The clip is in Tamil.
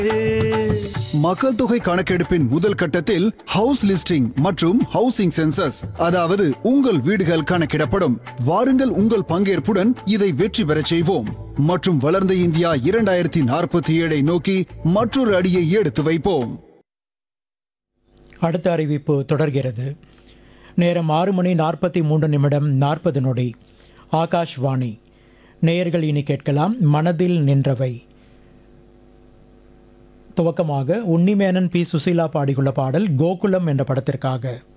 மக்கள் தொகை கணக்கெடுப்பின் முதல் கட்டத்தில் ஹவுஸ் லிஸ்டிங் மற்றும் ஹவுசிங் சென்சஸ் அதாவது உங்கள் வீடுகள் கணக்கிடப்படும் வாருங்கள் உங்கள் பங்கேற்புடன் இதை வெற்றி பெறச் செய்வோம் மற்றும் வளர்ந்த இந்தியா இரண்டாயிரத்தி நாற்பத்தி ஏழை நோக்கி மற்றொரு அடியை எடுத்து வைப்போம் அடுத்த அறிவிப்பு தொடர்கிறது நேரம் ஆறு மணி நாற்பத்தி மூன்று நிமிடம் நாற்பது நொடி ஆகாஷ்வாணி நேயர்கள் இனி கேட்கலாம் மனதில் நின்றவை துவக்கமாக உன்னிமேனன் பி சுசீலா பாடியுள்ள பாடல் கோகுலம் என்ற படத்திற்காக